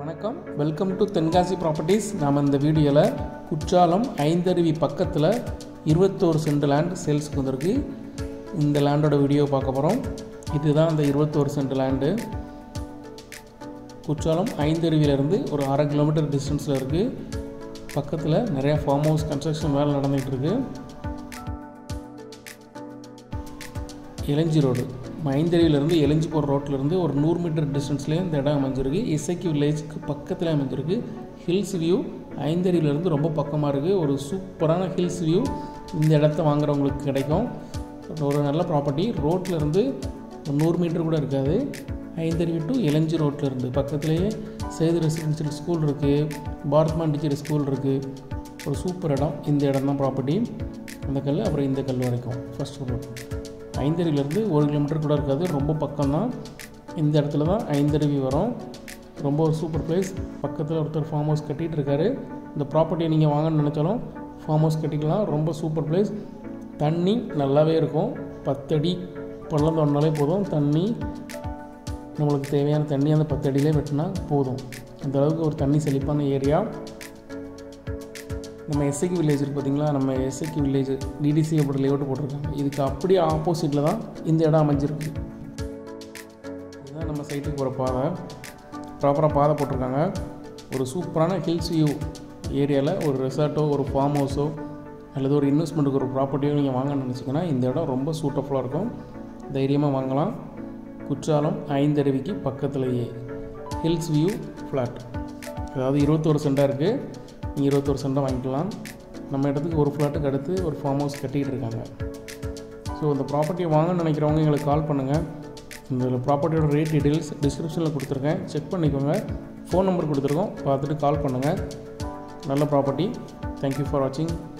வணக்கம் welcome to Tenkasi properties நாம் இந்த வீடியோவில் குற்றாலம் ஐந்தருவி பக்கத்தில் இருபத்தோரு சென்ட் லேண்ட் சேல்ஸுக்கு வந்திருக்கு இந்த லேண்டோட வீடியோ பார்க்க போகிறோம் இதுதான் அந்த இருபத்தோரு சென்ட் லேண்டு குற்றாலம் ஐந்தருவியிலேருந்து ஒரு அரை கிலோமீட்டர் டிஸ்டன்ஸில் இருக்குது பக்கத்தில் நிறையா ஃபார்ம் ஹவுஸ் கன்ஸ்ட்ரக்ஷன் வேலை நடந்துகிட்டு இருக்கு இளஞ்சி ரோடு மைந்தருவிலேருந்து எலஞ்சி போகிற ரோட்லேருந்து ஒரு நூறு மீட்டர் டிஸ்டன்ஸ்லேயே இந்த இடம் அமைஞ்சிருக்கு இசைக்கு வில்லேஜுக்கு பக்கத்தில் அமைஞ்சிருக்கு ஹில்ஸ் வியூ ஐந்தருவிலேருந்து ரொம்ப பக்கமாக இருக்குது ஒரு சூப்பரான ஹில்ஸ் வியூ இந்த இடத்த வாங்குறவங்களுக்கு கிடைக்கும் ஒரு நல்ல ப்ராப்பர்ட்டி ரோட்லேருந்து ஒரு நூறு மீட்டர் கூட இருக்காது ஐந்தருவி டு இளஞ்சி ரோட்லேருந்து பக்கத்துலேயே சேது ரெசிடென்ஷியல் ஸ்கூல் இருக்குது பாரத் மாண்டிச்சேரி ஸ்கூல் இருக்குது ஒரு சூப்பர் இடம் இந்த இடம் தான் ப்ராப்பர்ட்டி அந்த கல் அப்புறம் இந்த கல் வரைக்கும் ஃபஸ்ட் ஃப்ளோர் ஐந்தருவிலேருந்து ஒரு கிலோமீட்டர் கூட இருக்காது ரொம்ப பக்கம்தான் இந்த இடத்துல தான் ஐந்தருவி வரும் ரொம்ப ஒரு சூப்பர் பிளேஸ் பக்கத்தில் ஒருத்தர் ஃபார்ம் ஹவுஸ் கட்டிகிட்டு இருக்காரு இந்த ப்ராப்பர்ட்டியை நீங்கள் வாங்கன்னு நினச்சாலும் ஃபார்ம் ஹவுஸ் கட்டிக்கலாம் ரொம்ப சூப்பர் பிளேஸ் தண்ணி நல்லாவே இருக்கும் பத்தடி பள்ளம் தோண்டினாலே போதும் தண்ணி நம்மளுக்கு தேவையான தண்ணி அந்த பத்தடியிலே வெட்டினா போதும் அந்த அளவுக்கு ஒரு தண்ணி செழிப்பான ஏரியா நம்ம எஸ்ஐக்கு வில்லேஜ் இருக்குது பார்த்தீங்களா நம்ம எஸ்ஐக்கு வில்லேஜ் டிடிசி அப்படி லேஅவுட் போட்டிருக்காங்க இதுக்கு அப்படியே ஆப்போசிட்டில் தான் இந்த இடம் அமைஞ்சிருக்கு இதுதான் நம்ம சைட்டுக்கு போகிற பாதை ப்ராப்பராக பாதை போட்டிருக்காங்க ஒரு சூப்பரான ஹில்ஸ் வியூ ஏரியாவில் ஒரு ரெசார்ட்டோ ஒரு ஃபார்ம் ஹவுஸோ அல்லது ஒரு இன்வெஸ்ட்மெண்ட்டுக்கு ஒரு ப்ராப்பர்ட்டியோ நீங்கள் வாங்கணும்னு நினச்சிங்கன்னா இந்த இடம் ரொம்ப சூட்டபுளாக இருக்கும் தைரியமாக வாங்கலாம் குற்றாலம் ஐந்தருவிக்கு பக்கத்துலேயே ஹில்ஸ் வியூ ஃப்ளாட் அதாவது இருபத்தோரு சென்டாக இருக்குது நீங்கள் இருபத்தோரு சென்டாக வாங்கிக்கலாம் நம்ம இடத்துக்கு ஒரு ஃப்ளாட்டுக்கு அடுத்து ஒரு ஃபார்ம் ஹவுஸ் கட்டிகிட்டு இருக்காங்க ஸோ இந்த ப்ராப்பர்ட்டியை வாங்கணும்னு நினைக்கிறவங்க எங்களுக்கு கால் பண்ணுங்கள் இந்த ப்ராப்பர்ட்டியோட ரேட் டீட்டெயில்ஸ் டிஸ்கிரிப்ஷனில் கொடுத்துருக்கேன் செக் பண்ணிக்கோங்க ஃபோன் நம்பர் கொடுத்துருக்கோம் பார்த்துட்டு கால் பண்ணுங்கள் நல்ல ப்ராப்பர்ட்டி தேங்க்யூ ஃபார் வாட்சிங்